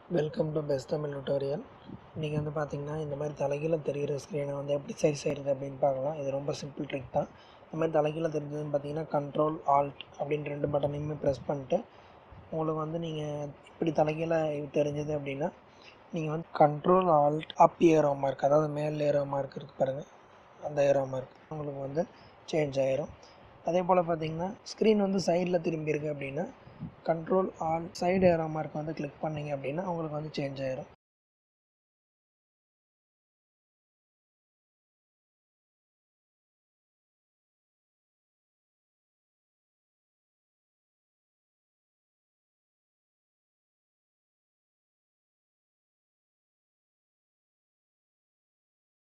welcome to best Tamil tutorial இன்றைக்கி வந்து பார்த்திங்கன்னா இந்த மாதிரி தலைகீழ தெரிகிற ஸ்க்ரீனை வந்து எப்படி சரி செய்கிறது அப்படின்னு பார்க்கலாம் இது ரொம்ப சிம்பிள் ட்ரிக் தான் இந்த மாதிரி தலைகீழ தெரிஞ்சதுன்னு பார்த்தீங்கன்னா கண்ட்ரோல் ஆல்ட் அப்படின்னு ரெண்டு பட்டனையுமே ப்ரெஸ் பண்ணிட்டு உங்களுக்கு வந்து நீங்கள் இப்படி தலைகீழ தெரிஞ்சது அப்படின்னா நீங்கள் வந்து control alt up arrow mark அதாவது மேல் ஏரோ மார்க் இருக்குது பாருங்கள் அந்த ஏரோ மார்க் உங்களுக்கு வந்து சேஞ்ச் ஆயிரும் அதே போல் பார்த்தீங்கன்னா ஸ்க்ரீன் வந்து சைடில் திரும்பி இருக்கு அப்படின்னா control alt side arrow mark வந்து கிளிக் பண்ணிங்க அப்படின்னா உங்களுக்கு வந்து சேஞ்ச் ஆயிரும்